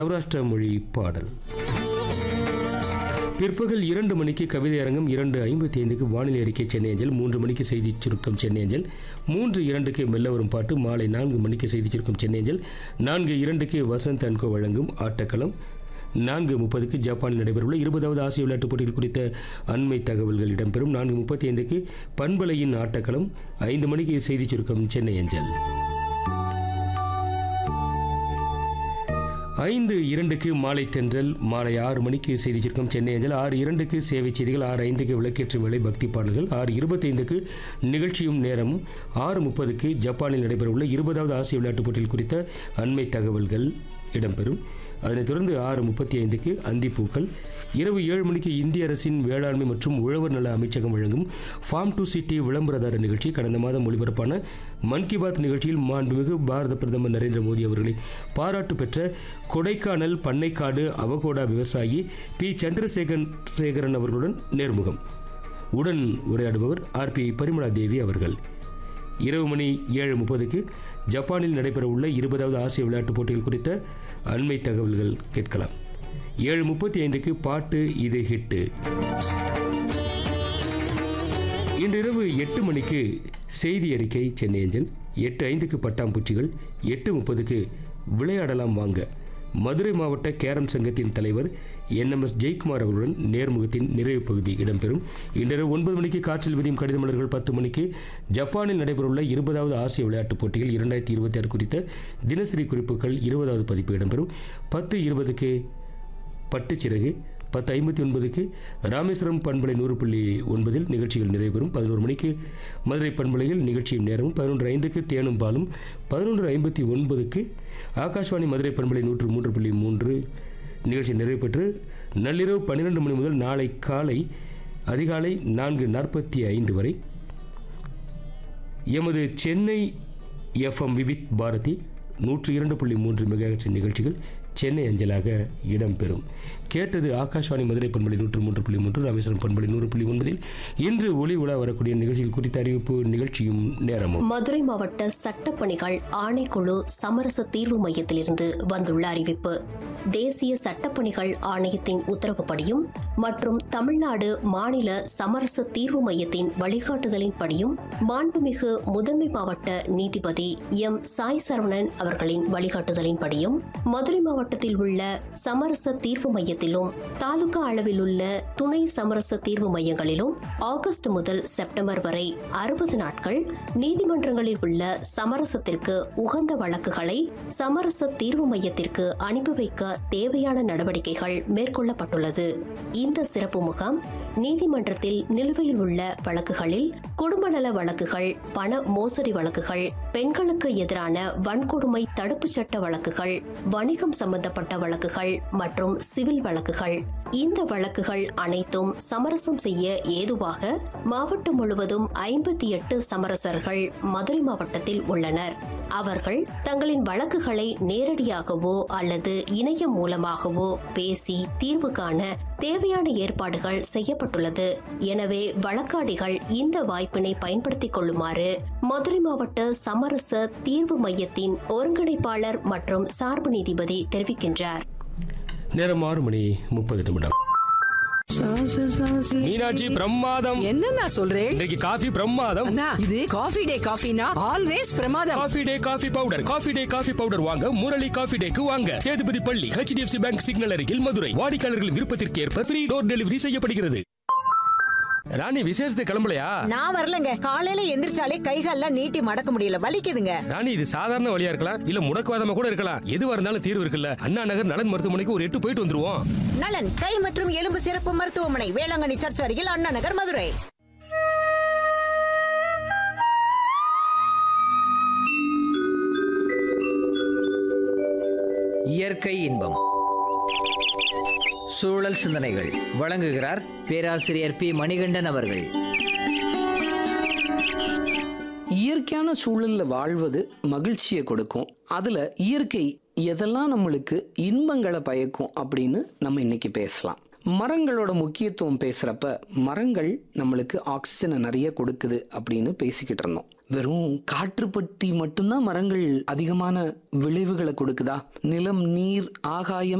சௌராஷ்டிர மொழி பாடல் பிற்பகல் இரண்டு மணிக்கு கவிதை அரங்கம் இரண்டு ஐம்பத்தி ஐந்துக்கு வானிலை அறிக்கை சென்னை அஞ்சல் மூன்று மணிக்கு செய்தி சுருக்கம் சென்னை அஞ்சல் மூன்று இரண்டுக்கு மெல்ல வரும் பாட்டு மாலை நான்கு மணிக்கு செய்தி சுருக்கம் சென்னை அஞ்சல் நான்கு இரண்டுக்கு வசந்த் அன்கோ வழங்கும் ஆட்டக்களம் நான்கு முப்பதுக்கு ஜப்பானில் நடைபெறவுள்ள இருபதாவது ஆசிய விளையாட்டுப் போட்டிகள் குறித்த அண்மை தகவல்கள் இடம்பெறும் நான்கு முப்பத்தி ஐந்துக்கு பண்பலையின் ஆட்டக்களம் ஐந்து மணிக்கு செய்தி சுருக்கம் சென்னை அஞ்சல் ஐந்து இரண்டுக்கு மாலை தென்றல் மாலை ஆறு மணிக்கு செய்தி சுருக்கம் சென்னை அஞ்சல் ஆறு இரண்டுக்கு சேவை செய்திகள் ஆறு ஐந்துக்கு விளக்கேற்றும் வேலை பக்தி பாடல்கள் ஆறு இருபத்தைந்துக்கு நிகழ்ச்சியும் நேரமும் ஆறு முப்பதுக்கு ஜப்பானில் நடைபெறவுள்ள இருபதாவது ஆசிய விளையாட்டுப் போட்டிகள் குறித்த அண்மை தகவல்கள் இடம்பெறும் அதனைத் தொடர்ந்து ஆறு முப்பத்தி ஐந்துக்கு அந்திப்பூக்கள் இரவு ஏழு மணிக்கு இந்திய அரசின் வேளாண்மை மற்றும் உழவர் நல அமைச்சகம் வழங்கும் ஃபார்ம் டு சிட்டி விளம்பரதார நிகழ்ச்சி கடந்த மாதம் ஒளிபரப்பான மன் கி பாத் நிகழ்ச்சியில் மாண்புமிகு பாரத பிரதமர் நரேந்திர மோடி அவர்களை பாராட்டு பெற்ற கொடைக்கானல் பண்ணைக்காடு அவகோடா விவசாயி பி சந்திரசேகர் சேகரன் அவர்களுடன் நேர்முகம் உடன் உரையாடுபவர் ஆர் பி பரிமளா தேவி அவர்கள் இரவு மணி ஏழு முப்பதுக்கு ஜப்பானில் நடைபெறவுள்ள இருபதாவது ஆசிய விளையாட்டுப் போட்டிகள் குறித்த அண்மை தகவல்கள் கேட்கலாம் ஏழு முப்பத்தி ஐந்துக்கு பாட்டு இது ஹிட்டு இன்றிரவு எட்டு மணிக்கு செய்தி அறிக்கை சென்னை அஞ்சல் எட்டு ஐந்துக்கு பட்டாம்பூச்சிகள் எட்டு முப்பதுக்கு விளையாடலாம் வாங்க மதுரை மாவட்ட கேரம் சங்கத்தின் தலைவர் என்எம்எஸ் ஜெயக்குமார் அவர்களுடன் நேர்முகத்தின் நிறைவு பகுதி இடம்பெறும் இன்றிரவு ஒன்பது மணிக்கு காற்றில் விரியும் கடித மலர்கள் பத்து மணிக்கு ஜப்பானில் நடைபெறவுள்ள இருபதாவது ஆசிய விளையாட்டுப் போட்டிகள் இரண்டாயிரத்தி இருபத்தி ஆறு குறித்த தினசரி குறிப்புகள் இருபதாவது பதிப்பு இடம்பெறும் பத்து இருபதுக்கு பட்டுச்சிறகு பத்து ஐம்பத்தி ஒன்பதுக்கு ராமேஸ்வரம் பண்பலை நூறு புள்ளி ஒன்பதில் நிகழ்ச்சிகள் நிறைவேறும் பதினோரு மணிக்கு மதுரை பண்பலையில் நிகழ்ச்சியும் நேரமும் பதினொன்று ஐந்துக்கு தேனும் பாலும் பதினொன்று ஐம்பத்தி ஒன்பதுக்கு ஆகாஷ்வாணி மதுரை பண்பலை நூற்று மூன்று புள்ளி மூன்று நிகழ்ச்சி நிறைவு பெற்று நள்ளிரவு பன்னிரெண்டு மணி முதல் நாளை காலை அதிகாலை நான்கு நாற்பத்தி ஐந்து வரை எமது சென்னை எஃப்எம் விவித் பாரதி நூற்று இரண்டு புள்ளி மூன்று மெகாஹெர்ட்ஸ் நிகழ்ச்சிகள் சென்னை அஞ்சலாக இடம்பெறும் கேட்டது ஆகாஷ்வாணி மதுரை பண்பலை நூற்று மூன்று புள்ளி மூன்று ராமேஸ்வரம் பண்பலை நூறு புள்ளி ஒன்பதில் இன்று ஒளி உலா வரக்கூடிய நிகழ்ச்சிகள் குறித்த அறிவிப்பு நிகழ்ச்சியும் நேரமும் மதுரை மாவட்ட சட்டப்பணிகள் ஆணைக்குழு சமரச தீர்வு மையத்திலிருந்து வந்துள்ள அறிவிப்பு தேசிய சட்டப்பணிகள் ஆணையத்தின் உத்தரவுப்படியும் மற்றும் தமிழ்நாடு மாநில சமரச தீர்வு மையத்தின் வழிகாட்டுதலின்படியும் மாண்புமிகு முதன்மை மாவட்ட நீதிபதி எம் சாய் சரவணன் அவர்களின் வழிகாட்டுதலின்படியும் மதுரை மாவட்டத்தில் உள்ள சமரச தீர்வு மையத்திலும் தாலுகா அளவில் உள்ள துணை சமரச தீர்வு மையங்களிலும் ஆகஸ்ட் முதல் செப்டம்பர் வரை அறுபது நாட்கள் நீதிமன்றங்களில் உள்ள சமரசத்திற்கு உகந்த வழக்குகளை சமரச தீர்வு மையத்திற்கு அனுப்பி வைக்க தேவையான நடவடிக்கைகள் மேற்கொள்ளப்பட்டுள்ளது இந்த சிறப்பு முகாம் நீதிமன்றத்தில் நிலுவையில் உள்ள வழக்குகளில் குடும்ப நல வழக்குகள் பண மோசடி வழக்குகள் பெண்களுக்கு எதிரான வன்கொடுமை தடுப்புச் சட்ட வழக்குகள் வணிகம் சம்பந்தப்பட்ட வழக்குகள் மற்றும் சிவில் வழக்குகள் இந்த வழக்குகள் அனைத்தும் சமரசம் செய்ய ஏதுவாக மாவட்டம் முழுவதும் ஐம்பத்தி எட்டு சமரசர்கள் மதுரை மாவட்டத்தில் உள்ளனர் அவர்கள் தங்களின் வழக்குகளை நேரடியாகவோ அல்லது இணையம் மூலமாகவோ பேசி தீர்வு காண தேவையான ஏற்பாடுகள் செய்யப்பட்டுள்ளது எனவே வழக்காடிகள் இந்த வாய்ப்பினை பயன்படுத்திக் கொள்ளுமாறு மதுரை மாவட்ட சமரச தீர்வு மையத்தின் ஒருங்கிணைப்பாளர் மற்றும் சார்பு நீதிபதி தெரிவிக்கின்றார் நேரம் ஆறு மணி முப்பது நிமிடம் மீனாட்சி பிரமாதம் என்ன நான் சொல்றேன் இன்றைக்கு காஃபி பிரமாதம் அண்ணா இது காஃபி டே காஃபினா ஆல்வேஸ் பிரமாதம் coffee day coffee powder coffee day coffee powder வாங்க முரளி காஃபி டேக்கு வாங்க சேதுபதி பள்ளி ஹெச்டிஎஃப்சி பேங்க் சிக்னல் அருகில் மதுரை வாடிக்கையாளர்களின் விருப்பத்திற்கு ஏற்ப ஃப்ரீ டோர் டெலிவரி செய்யப்படுகிறது ராணி விசேஷத்தை கிளம்பலையா நான் வரலங்க காலையில எந்திரிச்சாலே கைகால்லாம் நீட்டி மடக்க முடியல வலிக்குதுங்க ராணி இது சாதாரண வழியா இருக்கலாம் இல்ல முடக்குவாதமா கூட இருக்கலாம் எதுவா இருந்தாலும் தீர்வு இருக்குல்ல அண்ணா நகர் நலன் மருத்துவமனைக்கு ஒரு எட்டு போயிட்டு வந்துருவோம் நலன் கை மற்றும் எலும்பு சிறப்பு மருத்துவமனை வேளாங்கண்ணி சர்ச் அருகில் அண்ணா நகர் மதுரை இயற்கை இன்பம் சூழல் சிந்தனைகள் வழங்குகிறார் பேராசிரியர் பி மணிகண்டன் அவர்கள் இயற்கையான சூழல்ல வாழ்வது மகிழ்ச்சியை கொடுக்கும் அதுல இயற்கை எதெல்லாம் நம்மளுக்கு இன்பங்களை பயக்கும் அப்படின்னு நம்ம இன்னைக்கு பேசலாம் மரங்களோட முக்கியத்துவம் பேசுறப்ப மரங்கள் நம்மளுக்கு ஆக்சிஜனை நிறைய கொடுக்குது அப்படின்னு பேசிக்கிட்டு இருந்தோம் வெறும் காற்று பற்றி மட்டும்தான் மரங்கள் அதிகமான விளைவுகளை கொடுக்குதா நிலம் நீர் ஆகாயம்